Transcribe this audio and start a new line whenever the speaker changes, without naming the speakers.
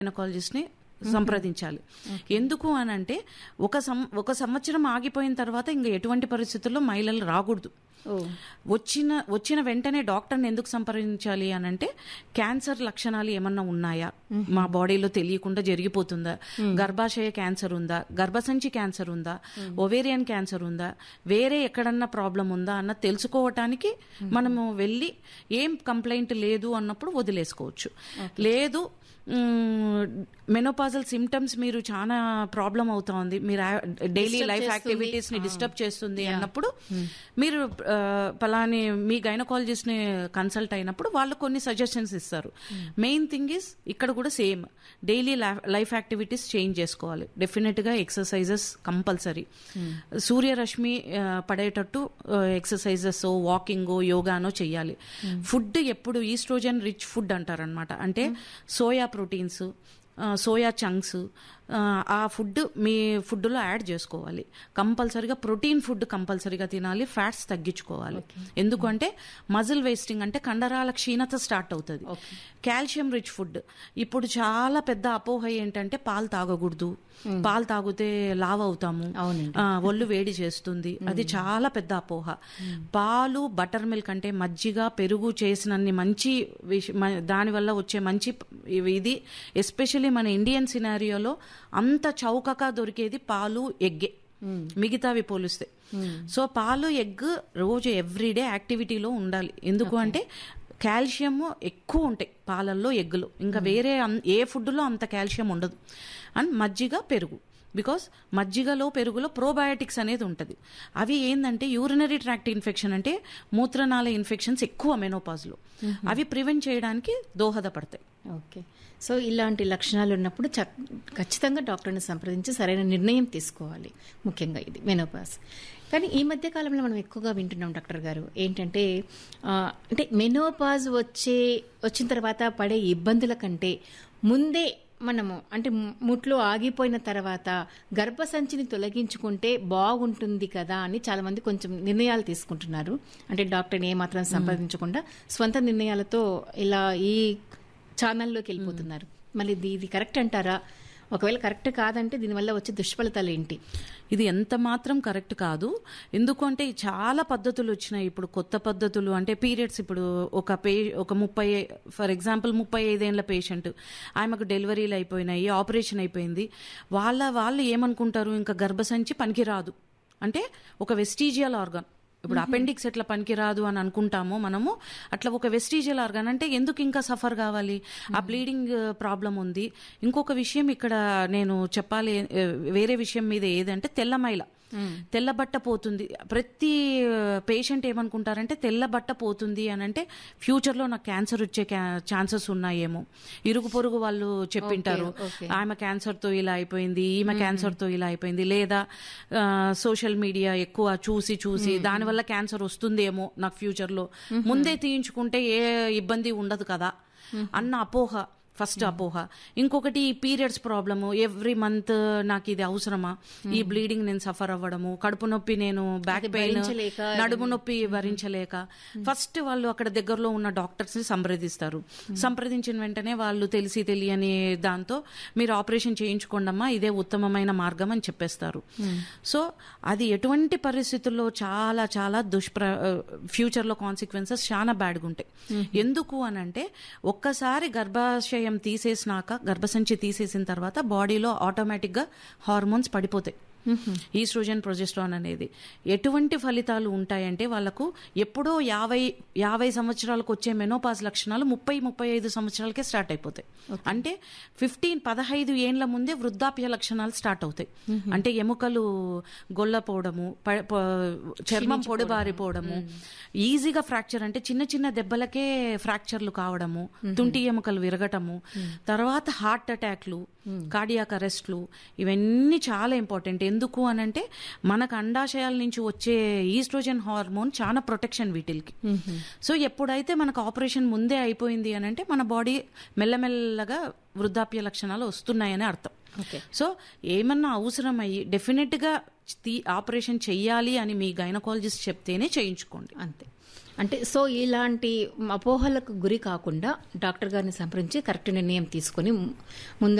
Gynaecologist ని సంప్రదించాలి ఎందుకు అని అంటే ఒక సం- ఒక సంవత్సరం ఆగిపోయిన తర్వాత ఇంకా ఎటువంటి పరిస్థితుల్లో మహిళలు రాకూడదు
ఓ
వచ్చిన వచ్చిన వెంటనే డాక్టర్ని ఎందుకు సంప్రదించాలి అని అంటే క్యాన్సర్ లక్షణాలు ఏమన్నా ఉన్నాయా మా బాడీలో తెలియకుండా జరిగిపోతుందా గర్భాశయ క్యాన్సర్ ఉందా గర్భసంచి క్యాన్సర్ ఉందా ఒవేరియన్ క్యాన్సర్ ఉందా వేరే ఎక్కడన్నా ప్రాబ్లం ఉందా అన్న తెలుసుకోవటానికి మనము వెళ్ళి ఏం కంప్లైంట్ లేదు అన్నప్పుడు వదిలేసుకోవచ్చు లేదు మెనోపాజల్ సిమ్టమ్స్ మీరు చాలా ప్రాబ్లం అవుతా ఉంది మీరు డైలీ లైఫ్ యాక్టివిటీస్ ని డిస్టర్బ్ చేస్తుంది అన్నప్పుడు మీరు ఆ, పలాని మీ గైనకాలజిస్ట్ ని కన్సల్ట్ అయినప్పుడు వాళ్ళు కొన్ని సజెషన్స్ ఇస్తారు మెయిన్ థింగ్ ఇస్ ఇక్కడ కూడా same daily life activities change చేసుకోవాలి డెఫినెట్ గా ఎక్సర్సైజెస్ కంపల్సరీ సూర్యరశ్మి ఆ, పడేటట్టు ఎక్సర్సైజెస్ వాకింగ్ యోగానో చెయ్యాలి ఫుడ్ ఎప్పుడు ఈస్ట్రోజన్ రిచ్ ఫుడ్ అంటారనమాట అంటే సోయా ప్రోటీన్స్ సోయా చంక్స్ ఆ ఫుడ్ మీ ఫుడ్లో యాడ్ చేసుకోవాలి కంపల్సరీగా ప్రోటీన్ ఫుడ్ కంపల్సరీగా తినాలి ఫ్యాట్స్ తగ్గించుకోవాలి ఎందుకంటే మజిల్ వేస్టింగ్ అంటే కండరాల క్షీణత స్టార్ట్ అవుతుంది కాల్షియం రిచ్ ఫుడ్ ఇప్పుడు చాలా పెద్ద అపోహ ఏంటంటే పాలు తాగకూడదు పాలు తాగితే లావ్ అవుతాము
అవునండి.
ఆ, ఒళ్ళు వేడి చేస్తుంది అది చాలా పెద్ద అపోహ పాలు బటర్ మిల్క్ అంటే మజ్జిగ పెరుగు చేసినన్ని మంచి విష- మ- దానివల్ల వచ్చే మంచి ప- ఇవి- ఇది ఎస్పెషల్లీ మన ఇండియన్ సినారియోలో అంత చౌకగా దొరికేది పాలు ఎగ్గే మిగతావి పోలిస్తే సో పాలు ఎగ్ రోజు ఎవ్రీడే యాక్టివిటీలో ఉండాలి ఎందుకు అంటే కాల్షియం ఎక్కువ ఉంటాయి పాలల్లో ఎగ్గులు ఇంకా వేరే అన్- ఏ ఫుడ్లో అంత కాల్షియం ఉండదు అండ్ మజ్జిగ పెరుగు బికాస్ మజ్జిగలో పెరుగులో ప్రోబయాటిక్స్ అనేది ఉంటుంది అవి ఏంటంటే యూరినరీ ట్రాక్ట్ ఇన్ఫెక్షన్ అంటే మూత్రనాళ ఇన్ఫెక్షన్స్ ఎక్కువ మెనోపాజ్లో అవి ప్రివెంట్ చేయడానికి దోహదపడతాయి
ఓకే సో ఇలాంటి లక్షణాలు ఉన్నప్పుడు చ- ఖచ్చితంగా డాక్టర్ని సంప్రదించి సరైన నిర్ణయం తీసుకోవాలి ముఖ్యంగా ఇది మెనోపాస్ కానీ ఈ మధ్య కాలంలో మనం ఎక్కువగా వింటున్నాం డాక్టర్ గారు ఏంటంటే ఆ, అంటే మెనోపాజ్ వచ్చే వచ్చిన తర్వాత పడే ఇబ్బందుల కంటే ముందే మనము అంటే ము- ముట్లో ఆగిపోయిన తర్వాత గర్భసంచిని తొలగించుకుంటే బాగుంటుంది కదా అని చాలా మంది కొంచెం నిర్ణయాలు తీసుకుంటున్నారు అంటే డాక్టర్ని ఏమాత్రం సంప్రదించకుండా స్వంత నిర్ణయాలతో ఇలా ఈ ఛానల్లోకి వెళ్ళిపోతున్నారు మళ్ళీ ఇది ఇది కరెక్ట్ అంటారా ఒకవేళ కరెక్ట్ కాదంటే దీనివల్ల వచ్చే దుష్ఫలితాలు ఏంటి
ఇది ఎంత మాత్రం కరెక్ట్ కాదు ఎందుకంటే చాలా పద్ధతులు వచ్చినాయి ఇప్పుడు కొత్త పద్ధతులు అంటే పీరియడ్స్ ఇప్పుడు ఒక పే ఒక ముప్పై ఫర్ ఎగ్జాంపుల్ ముప్పై ఐదేళ్ల పేషెంట్ ఆమెకు డెలివరీలు అయిపోయినాయి ఆపరేషన్ అయిపోయింది వాళ్ళ వాళ్ళు ఏమనుకుంటారు ఇంకా గర్భసంచి పనికిరాదు అంటే ఒక వెస్టీజియల్ ఆర్గాన్ ఇప్పుడు అపెండిక్స్ ఎట్లా పనికిరాదు అని అనుకుంటామో మనము అట్లా ఒక వెస్టీజియల్ ఆర్గాన్ అంటే ఎందుకు ఇంకా సఫర్ కావాలి ఆ బ్లీడింగ్ ప్రాబ్లం ఉంది ఇంకొక విషయం ఇక్కడ నేను చెప్పాలి ఏ, వేరే విషయం మీద ఏదంటే తెల్లమైల తెల్ల బట్ట పోతుంది ప్రతి పేషెంట్ ఏమనుకుంటారంటే తెల్ల బట్ట పోతుంది అని అంటే ఫ్యూచర్ లో నాకు క్యాన్సర్ వచ్చే ఛాన్సెస్ ఉన్నాయేమో ఇరుగు పొరుగు వాళ్ళు చెప్పింటారు
okay.
ఆమె క్యాన్సర్ తో ఇలా అయిపోయింది ఈమె క్యాన్సర్ తో ఇలా అయిపోయింది లేదా సోషల్ మీడియా ఎక్కువ చూసి చూసి దానివల్ల క్యాన్సర్ వస్తుందేమో నాకు ఫ్యూచర్ లో ముందే తీయించుకుంటే ఏ ఇబ్బంది ఉండదు కదా అన్న అపోహ ఫస్ట్ అపోహ ఇంకొకటి ఈ పీరియడ్స్ ప్రాబ్లము ఎవ్రీ మంత్ నాకు ఇది అవసరమా ఈ బ్లీడింగ్ నేను సఫర్ అవ్వడము కడుపు నొప్పి నేను బ్యాక్ పెయిన్
భరించలేక
నడుము నొప్పి భరించలేక ఫస్ట్ వాళ్ళు అక్కడ దగ్గరలో ఉన్న డాక్టర్స్ ని సంప్రదిస్తారు సంప్రదించిన వెంటనే వాళ్ళు తెలిసి తెలియని దాంతో మీరు ఆపరేషన్ చేయించుకోండమ్మా ఇదే ఉత్తమమైన మార్గం అని చెప్పేస్తారు సో అది ఎటువంటి పరిస్థితుల్లో చాలా చాలా దుష్ప్ర ఫ్యూచర్ లో కాన్సిక్వెన్సెస్ చాలా బ్యాడ్గా ఉంటాయి ఎందుకు అని అంటే ఒక్కసారి గర్భాశయం తీసేసినాక గర్భసంచి తీసేసిన తర్వాత బాడీలో ఆటోమేటిక్ గా హార్మోన్స్ పడిపోతాయి ఈస్ట్రోజన్ ప్రొజెస్ట్రాన్ అనేది ఎటువంటి ఫలితాలు ఉంటాయంటే వాళ్ళకు ఎప్పుడో యాభై యాభై సంవత్సరాలకు వచ్చే మెనోపాజ్ లక్షణాలు ముప్పై ముప్పై ఐదు సంవత్సరాలకే స్టార్ట్ అయిపోతాయి అంటే ఫిఫ్టీన్ పదహైదు ఏండ్ల ముందే వృద్ధాప్య లక్షణాలు స్టార్ట్ అవుతాయి అంటే ఎముకలు గొల్లపోవడము ప- ప- చర్మం పొడిబారిపోవడము ఈజీగా ఫ్రాక్చర్ అంటే చిన్న చిన్న దెబ్బలకే ఫ్రాక్చర్లు కావడము తుంటి ఎముకలు విరగటము తర్వాత హార్ట్ అటాక్లు కార్డియాక్ అరెస్ట్లు ఇవన్నీ చాలా ఇంపార్టెంట్ ఎందుకు అని అంటే మనకు అండాశయాల నుంచి వచ్చే ఈస్ట్రోజన్ హార్మోన్ చాలా ప్రొటెక్షన్ వీటికి సో ఎప్పుడైతే మనకు ఆపరేషన్ ముందే అయిపోయింది అని అంటే మన బాడీ మెల్లమెల్లగా వృద్ధాప్య లక్షణాలు వస్తున్నాయని అర్థం
ఓకే
సో ఏమన్నా అవసరం అయ్యి డెఫినెట్గా తీ- ఆపరేషన్ చెయ్యాలి అని మీ గైనకాలజిస్ట్ చెప్తేనే చేయించుకోండి
అంతే అంటే సో ఇలాంటి అపోహలకు గురి కాకుండా డాక్టర్ గారిని సంప్రదించి కరెక్ట్ నిర్ణయం తీసుకొని ముందు